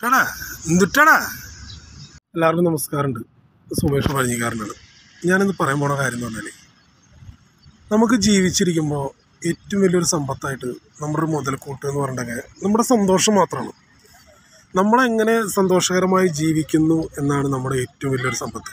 tada എന്തുട്ടാടാ എല്ലാവർക്കും നമസ്കാരമുണ്ട് സുമേഷ് പഴഞ്ഞിക്കാരനാണ് ഞാനിന്ന് പറയാൻ പോണ കാര്യം എന്ന് പറഞ്ഞാൽ നമുക്ക് ജീവിച്ചിരിക്കുമ്പോൾ ഏറ്റവും വലിയൊരു സമ്പത്തായിട്ട് നമ്മുടെ ഒരു മുതൽക്കൂട്ട് എന്ന് പറഞ്ഞിട്ടുണ്ടെങ്കിൽ നമ്മുടെ സന്തോഷം മാത്രമാണ് നമ്മളെങ്ങനെ സന്തോഷകരമായി ജീവിക്കുന്നു എന്നാണ് നമ്മുടെ ഏറ്റവും വലിയൊരു സമ്പത്ത്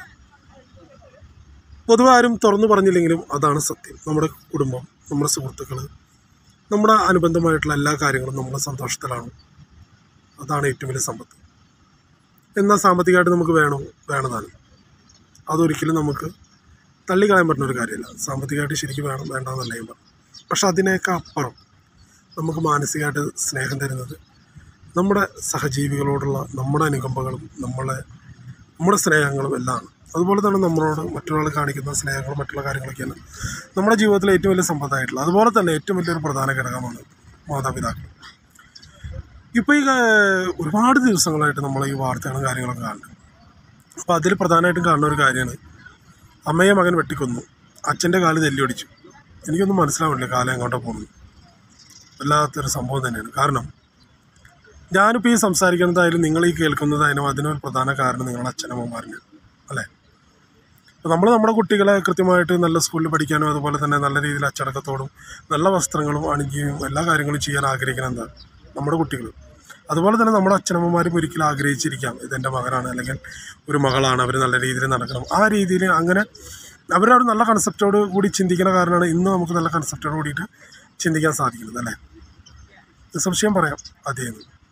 പൊതുവെ ആരും തുറന്നു പറഞ്ഞില്ലെങ്കിലും അതാണ് സത്യം നമ്മുടെ കുടുംബം നമ്മുടെ സുഹൃത്തുക്കൾ നമ്മുടെ അനുബന്ധമായിട്ടുള്ള എല്ലാ കാര്യങ്ങളും നമ്മുടെ സന്തോഷത്തിലാണ് അതാണ് ഏറ്റവും വലിയ സമ്പത്ത് എന്നാൽ സാമ്പത്തികമായിട്ട് നമുക്ക് വേണോ വേണതാണ് അതൊരിക്കലും നമുക്ക് തള്ളിക്കളയാൻ പറ്റുന്ന ഒരു കാര്യമല്ല സാമ്പത്തികമായിട്ട് ശരിക്കും വേണം വേണ്ടെന്നല്ല ഞാൻ പറഞ്ഞു പക്ഷെ അതിനേക്കാൾ അപ്പുറം നമുക്ക് മാനസികമായിട്ട് സ്നേഹം തരുന്നത് നമ്മുടെ സഹജീവികളോടുള്ള നമ്മുടെ അനുകമ്പകളും നമ്മളെ നമ്മുടെ സ്നേഹങ്ങളും എല്ലാം അതുപോലെ തന്നെ നമ്മളോട് മറ്റൊരാൾ കാണിക്കുന്ന സ്നേഹങ്ങളും മറ്റുള്ള കാര്യങ്ങളൊക്കെയാണ് നമ്മുടെ ജീവിതത്തിലെ ഏറ്റവും വലിയ സമ്പത്തായിട്ടുള്ളത് അതുപോലെ തന്നെ ഏറ്റവും വലിയൊരു പ്രധാന ഘടകമാണ് മാതാപിതാക്കൾ ഇപ്പോൾ ഈ കാ- ഒരുപാട് ദിവസങ്ങളായിട്ട് നമ്മൾ ഈ വാർത്തകളും കാര്യങ്ങളൊക്കെ കാണുന്നുണ്ട് അപ്പോൾ അതിൽ പ്രധാനമായിട്ടും കാണുന്ന ഒരു കാര്യമാണ് അമ്മയെ മകൻ വെട്ടിക്കൊന്നു അച്ഛൻ്റെ കാല് തെല്ലിയൊടിച്ചു എനിക്കൊന്നും മനസ്സിലാവില്ല കാലം എങ്ങോട്ടാ പോകുന്നത് വല്ലാത്തൊരു സംഭവം തന്നെയാണ് കാരണം ഞാനിപ്പോൾ ഈ സംസാരിക്കുന്നതായാലും നിങ്ങൾ ഈ കേൾക്കുന്നതായാലും അതിനൊരു പ്രധാന കാരണം നിങ്ങളുടെ അച്ഛനമ്മമാരിന് അല്ലേ അപ്പോൾ നമ്മൾ നമ്മുടെ കുട്ടികളെ കൃത്യമായിട്ട് നല്ല സ്കൂളിൽ പഠിക്കാനും അതുപോലെ തന്നെ നല്ല രീതിയിൽ അച്ചടക്കത്തോടും നല്ല വസ്ത്രങ്ങളും അണിഞ്ഞും എല്ലാ കാര്യങ്ങളും ചെയ്യാൻ ആഗ്രഹിക്കണം എന്താ നമ്മുടെ കുട്ടികൾ അതുപോലെ തന്നെ നമ്മുടെ അച്ഛനമ്മമാരും ഒരിക്കലും ആഗ്രഹിച്ചിരിക്കാം ഇതെൻ്റെ മകനാണ് അല്ലെങ്കിൽ ഒരു മകളാണ് അവർ നല്ല രീതിയിൽ നടക്കണം ആ രീതിയിൽ അങ്ങനെ അവരുടെ ഒരു നല്ല കൺസെപ്റ്റോട് കൂടി ചിന്തിക്കുന്ന കാരണമാണ് ഇന്ന് നമുക്ക് നല്ല കൺസെപ്റ്റോട് കൂടിയിട്ട് ചിന്തിക്കാൻ സാധിക്കുന്നത് അല്ലേ നിസ്സംശയം പറയാം അതേ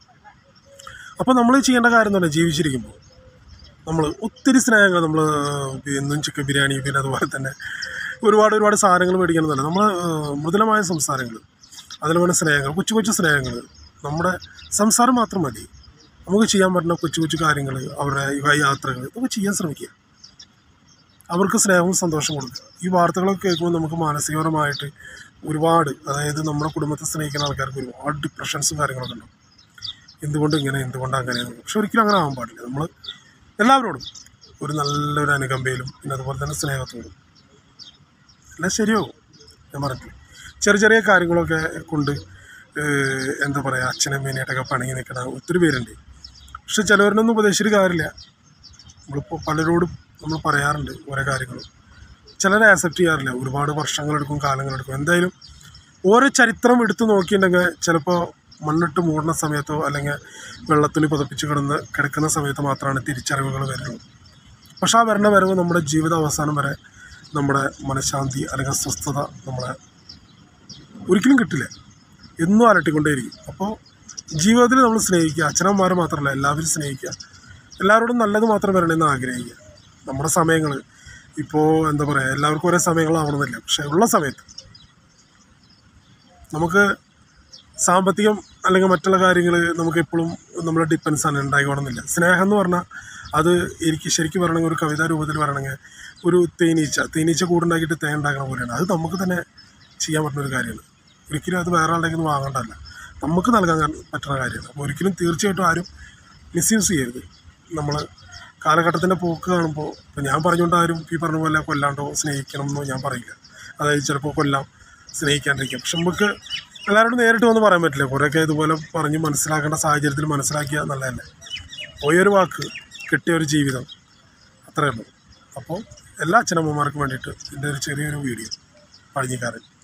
അപ്പോൾ നമ്മൾ ചെയ്യേണ്ട കാര്യം എന്ന് പറഞ്ഞാൽ ജീവിച്ചിരിക്കുമ്പോൾ നമ്മൾ ഒത്തിരി സ്നേഹങ്ങൾ നമ്മൾ എന്നും ചിക്കൻ ബിരിയാണി പിന്നെ അതുപോലെ തന്നെ ഒരുപാട് ഒരുപാട് സാധനങ്ങൾ മേടിക്കണമെന്നല്ല നമ്മൾ മൃദുലമായ സംസാരങ്ങൾ അതുപോലെ സ്നേഹങ്ങൾ കൊച്ചു കൊച്ചു സ്നേഹങ്ങൾ നമ്മുടെ സംസാരം മാത്രം മതി നമുക്ക് ചെയ്യാൻ പറ്റുന്ന കൊച്ചു കൊച്ചു കാര്യങ്ങൾ അവരുടെ യുവ യാത്രകൾ ഇതൊക്കെ ചെയ്യാൻ ശ്രമിക്കുക അവർക്ക് സ്നേഹവും സന്തോഷം കൊടുക്കുക ഈ വാർത്തകളൊക്കെ കേൾക്കുമ്പോൾ നമുക്ക് മാനസികപരമായിട്ട് ഒരുപാട് അതായത് നമ്മുടെ കുടുംബത്തെ സ്നേഹിക്കുന്ന ആൾക്കാർക്ക് ഒരുപാട് ഡിപ്രഷൻസും കാര്യങ്ങളൊക്കെ ഉണ്ടാവും എന്തുകൊണ്ട് ഇങ്ങനെ എന്തുകൊണ്ട് അങ്ങനെ പക്ഷെ ഒരിക്കലും അങ്ങനെ ആവാൻ പാടില്ല നമ്മൾ എല്ലാവരോടും ഒരു നല്ലൊരു അനുകമ്പയിലും പിന്നെ അതുപോലെ തന്നെ സ്നേഹത്തോടും എല്ലാം ശരിയാവും ഞാൻ പറഞ്ഞിട്ടില്ല ചെറിയ ചെറിയ കാര്യങ്ങളൊക്കെ കൊണ്ട് ഏഹ്, എന്താ പറയുക അച്ഛനമ്മേനായിട്ടൊക്കെ പണങ്ങി നിൽക്കണ ഒത്തിരി പേരുണ്ട് പക്ഷെ ചിലവരിനൊന്നും ഉപദേശിച്ചിട്ട് കാര്യമില്ല നമ്മളിപ്പോൾ പലരോടും നമ്മൾ പറയാറുണ്ട് ഓരോ കാര്യങ്ങളും ചിലരെ ആക്സെപ്റ്റ് ചെയ്യാറില്ല ഒരുപാട് വർഷങ്ങളെടുക്കും കാലങ്ങളെടുക്കും എന്തായാലും ഓരോ ചരിത്രം എടുത്തു നോക്കിയിട്ടുണ്ടെങ്കിൽ ചിലപ്പോൾ മണ്ണിട്ട് മൂടുന്ന സമയത്തോ അല്ലെങ്കിൽ വെള്ളത്തിൽ പുതപ്പിച്ച് കിടന്ന് കിടക്കുന്ന സമയത്ത് മാത്രമാണ് തിരിച്ചറിവുകൾ വരുന്നത് പക്ഷെ ആ വരണ വരവ് നമ്മുടെ ജീവിത അവസാനം വരെ നമ്മുടെ മനഃശാന്തി അല്ലെങ്കിൽ സ്വസ്ഥത നമ്മളെ ഒരിക്കലും കിട്ടില്ല എന്നും അലട്ടിക്കൊണ്ടേയിരിക്കും അപ്പോൾ ജീവിതത്തിൽ നമ്മൾ സ്നേഹിക്കുക അച്ഛനമ്മമാരെ മാത്രമല്ല എല്ലാവരും സ്നേഹിക്കുക എല്ലാവരോടും നല്ലത് മാത്രം വരണമെന്ന് ആഗ്രഹിക്കുക നമ്മുടെ സമയങ്ങൾ ഇപ്പോൾ എന്താ പറയുക എല്ലാവർക്കും ഒരേ സമയങ്ങളാവണമെന്നില്ല പക്ഷേ ഉള്ള സമയത്ത് നമുക്ക് സാമ്പത്തികം അല്ലെങ്കിൽ മറ്റുള്ള കാര്യങ്ങൾ നമുക്ക് എപ്പോഴും നമ്മളെ ഡിപ്പെൻസ് ആണ് ഉണ്ടായിക്കോണമെന്നില്ല സ്നേഹം എന്ന് പറഞ്ഞാൽ അത് എനിക്ക് ശരിക്കും പറയണമെങ്കിൽ ഒരു കവിതാ രൂപത്തിൽ പറയണമെങ്കിൽ ഒരു തേനീച്ച തേനീച്ച കൂടുണ്ടാക്കിയിട്ട് തേൻ ഉണ്ടാക്കണ പോലെയാണ് അത് നമുക്ക് തന്നെ ചെയ്യാൻ പറ്റുന്ന ഒരു കാര്യമാണ് ഒരിക്കലും അത് വേറെ ആളുടെ നിന്ന് വാങ്ങേണ്ടതല്ല നമുക്ക് നൽകാൻ പറ്റുന്ന കാര്യമാണ് അപ്പോൾ ഒരിക്കലും തീർച്ചയായിട്ടും ആരും മിസ്യൂസ് ചെയ്യരുത് നമ്മൾ കാലഘട്ടത്തിൻ്റെ പോക്ക് കാണുമ്പോൾ ഇപ്പോൾ ഞാൻ പറഞ്ഞുകൊണ്ട് ആരും ഈ പറഞ്ഞ പോലെ കൊല്ലാണ്ടോ സ്നേഹിക്കണം എന്നോ ഞാൻ പറയില്ല അതായത് ചിലപ്പോൾ കൊല്ലാം സ്നേഹിക്കാണ്ടിരിക്കാം പക്ഷെ നമുക്ക് എല്ലാവരോടും നേരിട്ട് വന്ന് പറയാൻ പറ്റില്ല കുറേയൊക്കെ ഇതുപോലെ പറഞ്ഞ് മനസ്സിലാക്കേണ്ട സാഹചര്യത്തിൽ മനസ്സിലാക്കിയാൽ നല്ലതല്ലേ പോയൊരു വാക്ക് കിട്ടിയ ഒരു ജീവിതം അത്രയേ ഉള്ളൂ അപ്പോൾ എല്ലാ അച്ഛനമ്മമാർക്കും വേണ്ടിയിട്ട് എൻ്റെ ഒരു ചെറിയൊരു വീഡിയോ പഴഞ്ഞിക്കാരൻ